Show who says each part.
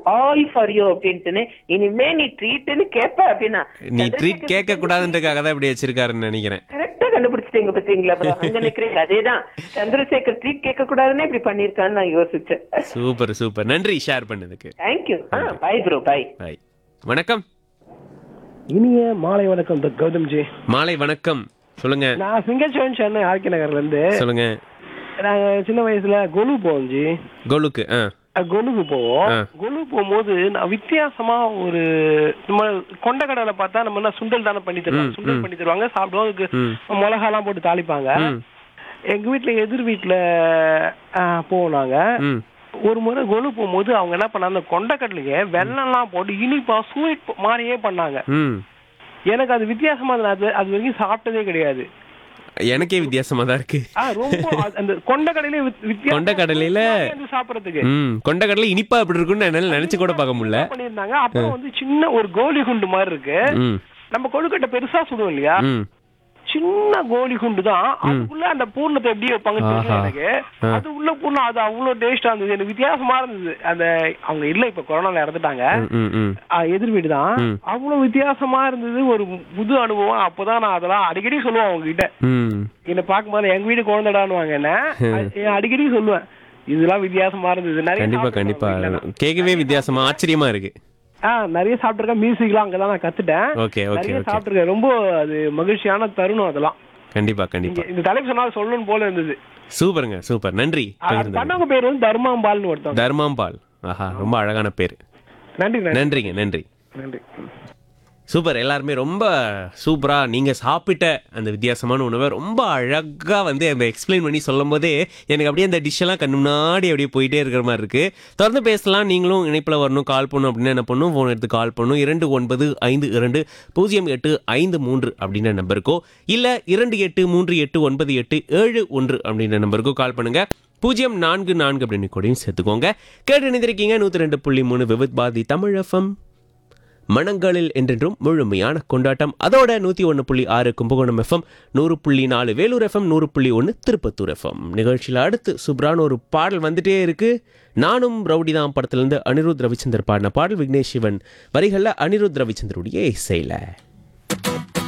Speaker 1: All for you அப்படின்ட்டுன்னு இனிமே நீ ட்ரீட்னு கேப்ப அப்படின்னா
Speaker 2: நீ ட்ரீட் கேட்க கூடாதுன்றதுக்காக தான் இப்படி வச்சிருக்காருன்னு நினைக்கிறேன்
Speaker 1: கரெக்டா கண்டுபிடிச்சிட்டீங்க பாத்தீங்களா bro? அங்க நிக்கிறீங்க அதேதான் சந்திரசேகர் ட்ரீட் கேட்க கூடாதுன்னு இப்படி பண்ணிருக்கான்னு நான் யோசிச்சேன்
Speaker 2: சூப்பர் சூப்பர் நன்றி ஷேர் பண்ணதுக்கு
Speaker 1: thank you bye bro bye
Speaker 2: bye வணக்கம்
Speaker 3: இனிய மாலை வணக்கம் டாக்டர் கௌதம் ஜி
Speaker 2: மாலை வணக்கம் சொல்லுங்க
Speaker 3: நான் சிங்கச்சோன் சென்னை ஆர்கே நகர்ல இருந்து
Speaker 2: சொல்லுங்க
Speaker 3: நாங்க சின்ன வயசுல கொலு போவோம் ஜி
Speaker 2: கோலுக்கு ஆ
Speaker 3: அஹ் கொலுக்கு போவோம்
Speaker 2: ஆ.
Speaker 3: கொலு போகும்போது நான் வித்தியாசமா ஒரு நம்ம கொண்ட கடலை பார்த்தா நம்ம என்ன சுண்டல் தானே பண்ணி தருவாங்க சுண்டல் பண்ணி தருவாங்க சாப்பிடுவோம் அதுக்கு
Speaker 2: ம்.
Speaker 3: மிளகாலாம் போட்டு தாளிப்பாங்க
Speaker 2: ம்.
Speaker 3: எங்க வீட்டுல எதிர் வீட்டுல அஹ், போவோம் நாங்க
Speaker 2: ம்
Speaker 3: ஒரு முறை கொலு போகும்போது அவங்க என்ன பண்ணாங்க அந்த கொண்டக்கடலையே வெள்ளம்லாம் போட்டு இனிப்பா ஸ்வீட் மாதிரியே பண்ணாங்க
Speaker 2: ம்
Speaker 3: எனக்கு அது வித்தியாசமா இருந்தது அது அது வரைக்கும் சாப்பிட்டதே கிடையாது
Speaker 2: எனக்கே வித்தியாசமா தான் இருக்கு
Speaker 3: ஆ, ரொம்ப அது- அந்த கொண்டக்கடலையிலே வித்- வித்தியாசமா
Speaker 2: கொண்டக்கடலையில-
Speaker 3: வந்து சாப்பிடறதுக்கு
Speaker 2: ம் கொண்டக்கடலை இனிப்பா எப்படி இருக்குன்னு என்னால நினைச்சு கூட பார்க்க முடியல
Speaker 3: பண்ணிருந்தாங்க அப்புறம் வந்து சின்ன ஒரு கோலி குண்டு மாதிரி இருக்கு
Speaker 2: ம்
Speaker 3: நம்ம கொழுக்கட்டை பெருசா சுடுவோம் இல்லையா
Speaker 2: ம்
Speaker 3: சின்ன கோலி குண்டு தான் அதுக்குள்ள அந்த பூர்ணத்தை எப்படி வைப்பாங்க தெரியல
Speaker 2: ஆஹா.
Speaker 3: எனக்கு
Speaker 2: ஆ.
Speaker 3: அது உள்ள பூர்ணம் அது அவ்வளவு டேஸ்டா இருந்தது எனக்கு வித்தியாசமா இருந்தது அந்த அவங்க இல்ல இப்ப கொரோனால இறந்துட்டாங்க
Speaker 2: ம், ம் ம்
Speaker 3: ஆ, எதிர் வீடு தான்
Speaker 2: ம்.
Speaker 3: அவ்வளவு வித்தியாசமா இருந்தது ஒரு புது அனுபவம் அப்பதான் நான் அதெல்லாம் அடிக்கடி சொல்லுவேன் அவங்க கிட்ட
Speaker 2: ம்
Speaker 3: என்ன பார்க்கும்போது எங்க வீடு குழந்தைடான்னுவாங்க என்ன அது- நான் அடிக்கடி சொல்லுவேன் இதெல்லாம் வித்தியாசமா இருந்தது நிறைய
Speaker 2: கண்டிப்பா
Speaker 3: சாப்பிட்டிருக்கேன்
Speaker 2: கண்டிப்பா
Speaker 3: அவங்க வீட்ல நான்.
Speaker 2: கேட்கவே வித்தியாசமா ஆச்சரியமா இருக்கு
Speaker 3: ஆ நிறைய சாப்பிட்டிருக்கேன் மியூசிக்லாம் அங்கதான் நான் கத்துட்டேன்
Speaker 2: ஓகே ஓகே
Speaker 3: நிறைய
Speaker 2: ஓகே
Speaker 3: சாப்பிட்டிருக்கேன் ரொம்ப அது மகிழ்ச்சியான தருணம் அதெல்லாம்
Speaker 2: கண்டிப்பா கண்டிப்பா
Speaker 3: இங்க இந்த தலைப்பு சொன்னா சொல்லணும் போல இருந்தது
Speaker 2: சூப்பருங்க சூப்பர் நன்றி
Speaker 3: அது
Speaker 2: பகிர்ந்தது
Speaker 3: பண்ணவங்க பேர் வந்து தர்மாம்பால்னு ஒருத்தவங்க
Speaker 2: தர்மாம்பால் ஆஹா ரொம்ப அழகான பேர்
Speaker 3: நன்றி நன்றி
Speaker 2: நன்றிங்க நன்றி
Speaker 3: நன்றி
Speaker 2: சூப்பர் எல்லாருமே ரொம்ப சூப்பரா நீங்க சாப்பிட்ட அந்த வித்தியாசமான உணவை ரொம்ப அழகா வந்து அந்த எக்ஸ்பிளைன் பண்ணி சொல்லும் போதே எனக்கு அப்படியே அந்த டிஷ் எல்லாம் கண்ணு முன்னாடி அப்படியே போயிட்டே இருக்கிற மாதிரி இருக்கு தொடர்ந்து பேசலாம் நீங்களும் இணைப்புல வரணும் கால் பண்ணணும் அப்படின்னு என்ன பண்ணும் ஃபோன் எடுத்து கால் பண்ணணும் இரண்டு ஒன்பது ஐந்து இரண்டு பூஜ்ஜியம் எட்டு ஐந்து மூன்று அப்படின்ற நம்பருக்கோ இல்ல இரண்டு எட்டு மூன்று எட்டு ஒன்பது எட்டு ஏழு ஒன்று அப்படின்ற நம்பருக்கோ கால் பண்ணுங்க பூஜ்ஜியம் நான்கு நான்கு அப்படின்னு கூடயும் சேர்த்துக்கோங்க கேட்டு இணைந்திருக்கீங்க நூத்தி ரெண்டு புள்ளி மூணு விவித் பாதி தமிழ் எஃப்எம் மனங்களில் என்றென்றும் முழுமையான கொண்டாட்டம் அதோட நூற்றி ஒன்று புள்ளி ஆறு கும்பகோணம் எஃப்எம் நூறு புள்ளி நாலு வேலூர் எஃப்எம் நூறு புள்ளி ஒன்று திருப்பத்தூர் எஃப்எம் நிகழ்ச்சியில் அடுத்து சூப்பரான ஒரு பாடல் வந்துட்டே இருக்கு நானும் ரவுடி தான் படத்திலிருந்து அனிருத் ரவிச்சந்தர் பாடின பாடல் விக்னேஷ் சிவன் வரிகளில் அனிருத் ரவிச்சந்தருடைய இசையில்